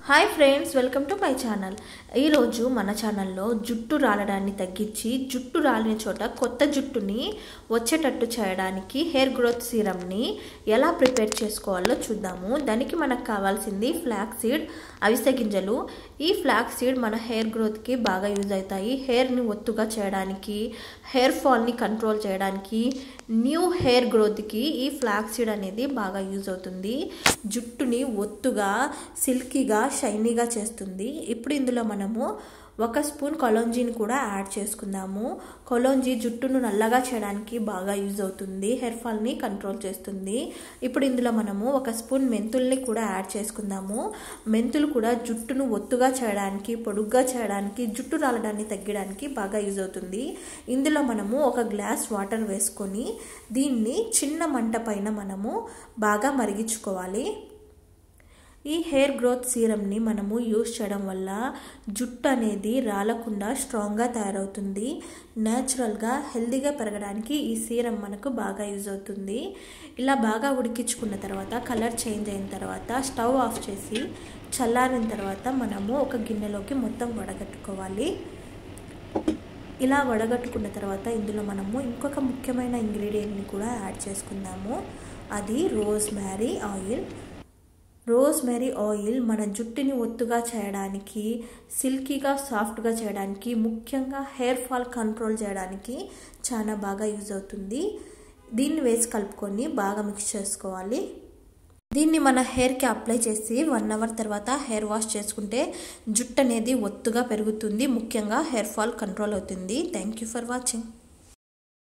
hi friends welcome to my channel ఈరోజు మన ఛానల్లో జుట్టు రాలడాన్ని తగ్గించి జుట్టు రాలిన చోట కొత్త జుట్టుని వచ్చేటట్టు చేయడానికి హెయిర్ గ్రోత్ సీరమ్ని ఎలా ప్రిపేర్ చేసుకోవాలో చూద్దాము దానికి మనకు కావాల్సింది ఫ్లాక్ సీడ్ అవిసె గింజలు ఈ ఫ్లాక్ సీడ్ మన హెయిర్ గ్రోత్కి బాగా యూజ్ అవుతాయి హెయిర్ని ఒత్తుగా చేయడానికి హెయిర్ ఫాల్ని కంట్రోల్ చేయడానికి న్యూ హెయిర్ గ్రోత్కి ఈ ఫ్లాక్ సీడ్ అనేది బాగా యూజ్ అవుతుంది జుట్టుని ఒత్తుగా సిల్కీగా షైనీగా చేస్తుంది ఇప్పుడు ఇందులో మనము ఒక స్పూన్ కొలోంజీని కూడా యాడ్ చేసుకుందాము కొలోంజీ జుట్టును నల్లగా చేయడానికి బాగా యూజ్ అవుతుంది హెయిర్ ఫాల్ని కంట్రోల్ చేస్తుంది ఇప్పుడు ఇందులో మనము ఒక స్పూన్ మెంతుల్ని కూడా యాడ్ చేసుకుందాము మెంతులు కూడా జుట్టును ఒత్తుగా చేయడానికి పొడుగ్గా చేయడానికి జుట్టు రాలడాన్ని తగ్గడానికి బాగా యూజ్ అవుతుంది ఇందులో మనము ఒక గ్లాస్ వాటర్ వేసుకొని దీన్ని చిన్న మంట పైన మనము బాగా మరిగించుకోవాలి ఈ హెయిర్ గ్రోత్ సీరమ్ని మనము యూస్ చేయడం వల్ల జుట్టు అనేది రాలకుండా స్ట్రాంగ్గా తయారవుతుంది న్యాచురల్గా హెల్తీగా పెరగడానికి ఈ సీరం మనకు బాగా యూజ్ అవుతుంది ఇలా బాగా ఉడికించుకున్న తర్వాత కలర్ చేంజ్ అయిన తర్వాత స్టవ్ ఆఫ్ చేసి చల్లారిన తర్వాత మనము ఒక గిన్నెలోకి మొత్తం వడగట్టుకోవాలి ఇలా వడగట్టుకున్న తర్వాత ఇందులో మనము ఇంకొక ముఖ్యమైన ఇంగ్రీడియంట్ని కూడా యాడ్ చేసుకుందాము అది rosemary oil rosemary oil మన జుట్టుని ఒత్తుగా చేయడానికి సిల్కీగా సాఫ్ట్గా చేయడానికి ముఖ్యంగా హెయిర్ ఫాల్ కంట్రోల్ చేయడానికి చాలా బాగా యూజ్ అవుతుంది దీన్ని వేసి కలుపుకొని బాగా మిక్స్ చేసుకోవాలి దీన్ని మన హెయిర్కి అప్లై చేసి వన్ అవర్ తర్వాత హెయిర్ వాష్ చేసుకుంటే జుట్టు అనేది ఒత్తుగా పెరుగుతుంది ముఖ్యంగా హెయిర్ ఫాల్ కంట్రోల్ అవుతుంది థ్యాంక్ యూ ఫర్ వాచింగ్